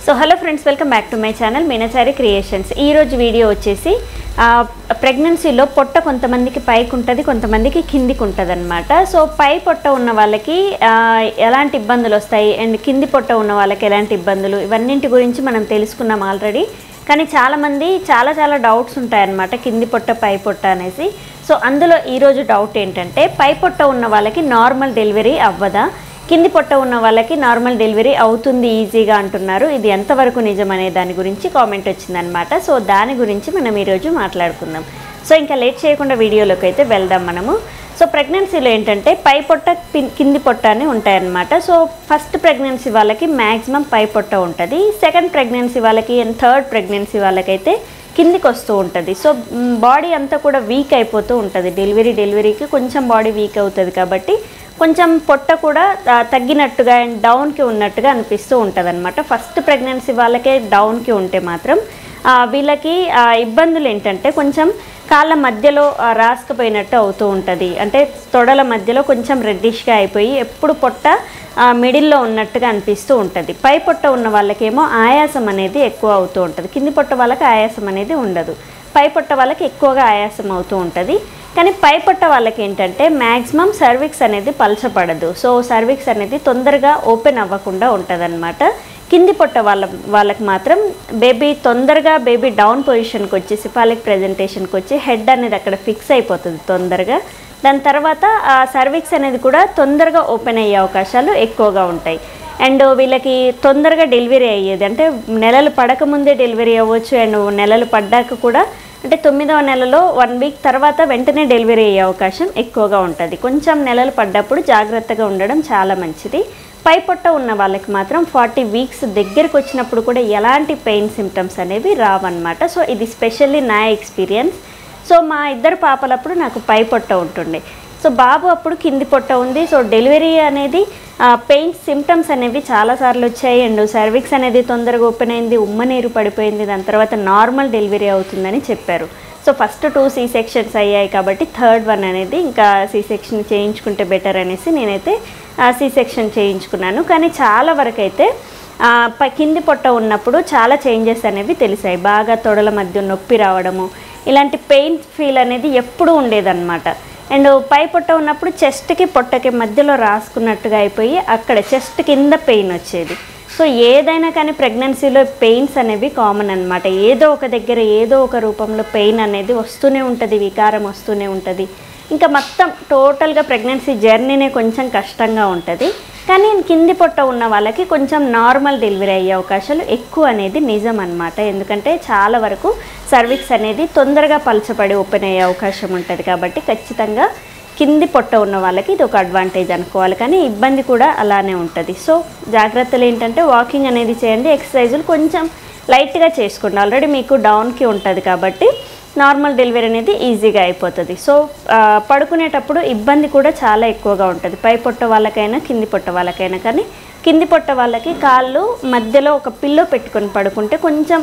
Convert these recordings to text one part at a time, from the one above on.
so hello friends welcome back to my channel Meenachari creations ఈ రోజు video వచ్చేసి ప్రెగ్నెన్సీలో పొట్ట కొంతమందికి పైకి ఉంటుంది కొంతమందికి కిందికి ఉంటుంది అనమాట సో పై పొట్ట ఉన్న వాళ్ళకి ఆ, ఎలాంటి ఇబ్బందులు వస్తాయి అండ్ కింది పొట్ట ఉన్న వాళ్ళకి ఎలాంటి ఇబ్బందులు ఇవన్నింటి గురించి మనం తెలుసుకున్నాం ఆల్రెడీ కానీ చాలామంది చాలా చాలా డౌట్స్ ఉంటాయన్నమాట కింది పొట్ట పై పొట్ట అనేసి సో అందులో ఈరోజు డౌట్ ఏంటంటే పై పొట్ట ఉన్న వాళ్ళకి నార్మల్ డెలివరీ అవ్వదా కింది పొట్ట ఉన్న వాళ్ళకి నార్మల్ డెలివరీ అవుతుంది ఈజీగా అంటున్నారు ఇది ఎంతవరకు నిజం అనే దాని గురించి కామెంట్ వచ్చిందనమాట సో దాని గురించి మనం ఈరోజు మాట్లాడుకుందాం సో ఇంకా లేట్ చేయకుండా వీడియోలోకి అయితే వెళ్దాం మనము సో ప్రెగ్నెన్సీలో ఏంటంటే పై పొట్ట పిన్- కింది పొట్ట అని ఉంటాయన్నమాట సో ఫస్ట్ ప్రెగ్నెన్సీ వాళ్ళకి మ్యాక్సిమం పై పొట్ట ఉంటుంది సెకండ్ ప్రెగ్నెన్సీ వాళ్ళకి అండ్ థర్డ్ ప్రెగ్నెన్సీ వాళ్ళకైతే కిందికి వస్తూ ఉంటుంది సో బాడీ అంతా కూడా వీక్ అయిపోతూ ఉంటుంది డెలివరీ డెలివరీకి కొంచెం బాడీ వీక్ అవుతుంది కాబట్టి కొంచెం పొట్ట కూడా ఆ, తగ్గినట్టుగా అండ్ డౌన్కి ఉన్నట్టుగా అనిపిస్తూ ఉంటుంది అనమాట ఫస్ట్ ప్రెగ్నెన్సీ వాళ్ళకే డౌన్కి ఉంటే మాత్రం ఆ, వీళ్ళకి ఆ, ఇబ్బందులు ఏంటంటే కొంచెం కాళ్ళ మధ్యలో ఆ, రాసుకుపోయినట్టు అవుతూ ఉంటుంది అంటే తొడల మధ్యలో కొంచెం రెడ్డిష్గా అయిపోయి ఎప్పుడు పొట్ట ఆ, మిడిల్లో ఉన్నట్టుగా అనిపిస్తూ ఉంటుంది పై పొట్ట ఉన్న వాళ్ళకేమో ఆయాసం అనేది ఎక్కువ అవుతూ ఉంటుంది కింది పొట్ట వాళ్ళకి ఆయాసం అనేది ఉండదు పై పొట్ట వాళ్ళకి ఎక్కువగా ఆయాసం అవుతూ ఉంటుంది కానీ పై పొట్ట వాళ్ళకి ఏంటంటే మ్యాక్సిమం సర్విక్స్ అనేది పలచపడదు సో సర్విక్స్ అనేది తొందరగా ఓపెన్ అవ్వకుండా ఉంటుంది కింది పొట్ట వాళ్ళ వాళ్ళకి మాత్రం బేబీ తొందరగా బేబీ డౌన్ పొజిషన్కి వచ్చి సిఫాలిక్ ప్రెజెంటేషన్కి వచ్చి హెడ్ అనేది అక్కడ ఫిక్స్ అయిపోతుంది తొందరగా దాని తర్వాత ఆ సర్విక్స్ అనేది కూడా తొందరగా ఓపెన్ అయ్యే అవకాశాలు ఎక్కువగా ఉంటాయి అండ్ వీళ్ళకి తొందరగా డెలివరీ అయ్యేది అంటే నెలలు పడకముందే డెలివరీ అవ్వచ్చు అండ్ నెలలు పడ్డాక కూడా అంటే తొమ్మిదవ నెలలో వన్ వీక్ తర్వాత వెంటనే డెలివరీ అయ్యే అవకాశం ఎక్కువగా ఉంటుంది కొంచెం నెలలు పడ్డప్పుడు జాగ్రత్తగా ఉండడం చాలా మంచిది పై పొట్ట ఉన్న వాళ్ళకి మాత్రం ఫార్టీ వీక్స్ దగ్గరకు వచ్చినప్పుడు కూడా ఎలాంటి పెయిన్ సిమ్టమ్స్ అనేవి రావన్నమాట సో ఇది స్పెషల్లీ నా ఎక్స్పీరియన్స్ సో మా ఇద్దరు పాపలప్పుడు నాకు పై పొట్ట ఉంటుండే సో బాబు అప్పుడు కింది పొట్ట ఉంది సో డెలివరీ అనేది పెయిన్ సిమ్టమ్స్ అనేవి చాలాసార్లు వచ్చాయి అండ్ సర్విక్స్ అనేది తొందరగా ఓపెన్ అయింది ఉమ్మనీరు పడిపోయింది దాని తర్వాత నార్మల్ డెలివరీ అవుతుందని చెప్పారు so first two C sections అయ్యాయి కాబట్టి థర్డ్ వన్ అనేది ఇంకా సీ సెక్షన్ చేయించుకుంటే బెటర్ అనేసి నేనైతే సీ సెక్షన్ చేయించుకున్నాను కానీ చాలా వరకు అయితే ఆ, ప- కింది పొట్ట ఉన్నప్పుడు చాలా చేంజెస్ అనేవి తెలిసాయి బాగా తొడల మధ్య నొప్పి రావడము ఇలాంటి పెయిన్ ఫీల్ అనేది ఎప్పుడూ ఉండేదన్నమాట అండ్ పై పొట్ట ఉన్నప్పుడు చెస్ట్కి పొట్టకి మధ్యలో రాసుకున్నట్టుగా అయిపోయి అక్కడ చెస్ట్ కింద పెయిన్ వచ్చేది సో ఏదైనా కానీ ప్రెగ్నెన్సీలో పెయిన్స్ అనేవి కామన్ అన్నమాట ఏదో ఒక దగ్గర ఏదో ఒక రూపంలో పెయిన్ అనేది వస్తూనే ఉంటుంది వికారం వస్తూనే ఉంటుంది ఇంకా మొత్తం టోటల్గా ప్రెగ్నెన్సీ జర్నీనే కొంచెం కష్టంగా ఉంటుంది కానీ కింది పొట్ట ఉన్న వాళ్ళకి కొంచెం నార్మల్ డెలివరీ అయ్యే అవకాశాలు ఎక్కువ అనేది నిజం అన్నమాట ఎందుకంటే చాలా వరకు సర్విక్స్ అనేది తొందరగా పలచబడి ఓపెన్ అయ్యే అవకాశం ఉంటుంది కాబట్టి ఖచ్చితంగా కింది పొట్ట ఉన్న వాళ్ళకి ఇది ఒక అడ్వాంటేజ్ అనుకోవాలి కానీ ఇబ్బంది కూడా అలానే ఉంటుంది సో జాగ్రత్తలు ఏంటంటే వాకింగ్ అనేది చేయండి ఎక్సర్సైజులు కొంచెం లైట్గా చేసుకోండి ఆల్రెడీ మీకు డౌన్కి ఉంటుంది కాబట్టి నార్మల్ డెలివరీ అనేది ఈజీగా అయిపోతుంది సో ఆ, పడుకునేటప్పుడు ఇబ్బంది కూడా చాలా ఎక్కువగా ఉంటుంది పై పొట్ట వాళ్ళకైనా కింది పొట్ట వాళ్ళకైనా కానీ కింది పొట్ట వాళ్ళకి కాళ్ళు మధ్యలో ఒక పిల్లో పెట్టుకొని పడుకుంటే కొంచెం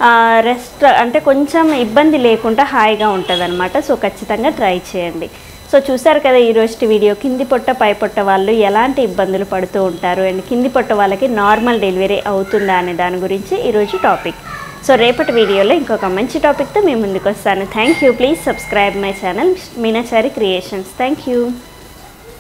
రెస్ట్ అంటే కొంచెం ఇబ్బంది లేకుండా హాయిగా ఉంటుంది అనమాట సో ఖచ్చితంగా ట్రై చేయండి సో చూసారు కదా ఈ రోజు వీడియో కింది పొట్ట పై పొట్ట వాళ్ళు ఎలాంటి ఇబ్బందులు పడుతూ ఉంటారు అండ్ కింది పొట్ట వాళ్ళకి నార్మల్ డెలివరీ అవుతుందా అనే దాని గురించి ఈరోజు టాపిక్ సో రేపటి వీడియోలో ఇంకొక మంచి టాపిక్తో మేము ముందుకు వస్తాను thank you please subscribe my channel Meenachari creations thank you